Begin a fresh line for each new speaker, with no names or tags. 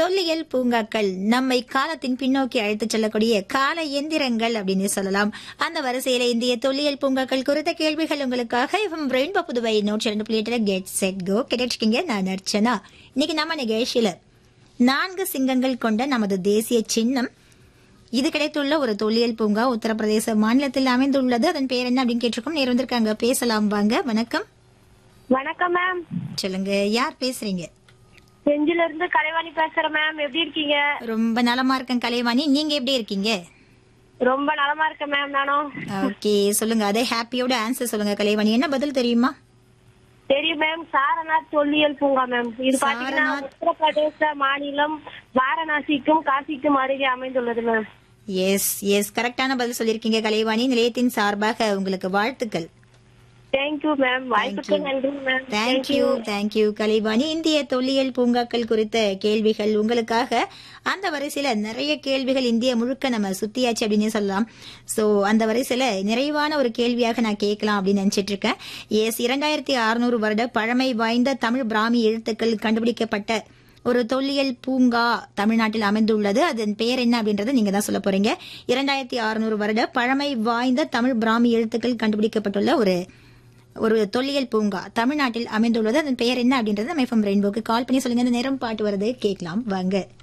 தொல்லியல் பூங்காக்கள் நம்மை காலத்தின் பின்னோக்கி அழைத்துச் செல்லக்கூடிய கால எந்திரங்கள் அப்படின்னு சொல்லலாம் அந்த வரிசையில இந்திய தொல்லியல் பூங்காக்கள் குறித்த கேள்விகள் உங்களுக்காக இவன் ரெயின்போ புதுவை நூற்றி ரெண்டு புள்ளி எட்டுல கெட் செட் கோ கிடைச்சிக்கிங்க நான் அர்ச்சனா இன்னைக்கு நம்ம நிகழ்ச்சியில நான்கு சிங்கங்கள் கொண்ட நமது தேசிய சின்னம் இது கிடைத்துள்ள ஒரு தொல்லியல் பூங்கா உத்தரப்பிரதேச மாநிலத்தில் அமைந்துள்ளது அதன் பேர் என்ன அப்படின்னு கேட்டிருக்கோம் நேர் வந்திருக்காங்க பேசலாம் வாங்க வணக்கம்
வணக்கம் மேம்
சொல்லுங்க யார் பேசுறீங்க
செஞ்சில இருந்து கலைவாணி பேசுறேன் மேம் எப்படி இருக்கீங்க
ரொம்ப நலமா இருக்கேன் கலைவாணி நீங்க எப்படி இருக்கீங்க
ரொம்ப நலமா இருக்கேன் மேம் நானும்
ஓகே சொல்லுங்க அதே ஹாப்பியோட ஆன்சர் சொல்லுங்க கலைவாணி என்ன பதில் தெரியுமா
தெரியும் மேம் சாரநாத் தொல்லியல் பூங்கா மேம் இது பாத்தீங்கன்னா
சாரநாத்.
உத்தரப்பிரதேச மாநிலம் வாரணாசிக்கும் காசிக்கும் அருகே அமைந்துள்ளது மேம்
எஸ் எஸ் கரெக்டான பதில் சொல்லியிருக்கீங்க கலைவாணி நிலையத்தின் சார்பாக உங்களுக்கு வாழ்த்துக்கள்
தேங்க்யூ மேம் வாய்ப்புக்கு நன்றி மேம்
தேங்க்யூ தேங்க்யூ கலைவாணி இந்திய தொல்லியல் பூங்காக்கள் குறித்த கேள்விகள் உங்களுக்காக அந்த வரிசையில நிறைய கேள்விகள் இந்திய முழுக்க நம்ம சுத்தியாச்சு அப்படின்னு சொல்லலாம் சோ அந்த வரிசையில நிறைவான ஒரு கேள்வியாக நான் கேட்கலாம் அப்படின்னு நினைச்சிட்டு இருக்கேன் எஸ் இரண்டாயிரத்தி அறுநூறு வருட பழமை வாய்ந்த தமிழ் பிராமி எழுத்துக்கள் கண்டுபிடிக்கப்பட்ட ஒரு தொல்லியல் பூங்கா தமிழ்நாட்டில் அமைந்துள்ளது அதன் பெயர் என்ன அப்படின்றத நீங்க தான் சொல்ல போறீங்க இரண்டாயிரத்தி அறுநூறு வருட பழமை வாய்ந்த தமிழ் பிராமி எழுத்துக்கள் கண்டுபிடிக்கப்பட்டுள்ள ஒரு ஒரு தொல்லியல் பூங்கா தமிழ்நாட்டில் அமைந்துள்ளது அதன் பெயர் என்ன அப்படின்றத நம்ம எஃப்எம் ரெயின்போக்கு கால் பண்ணி சொல்லுங்க இந்த நேரம் பாட்டு வருது கேட்கலாம் வாங்க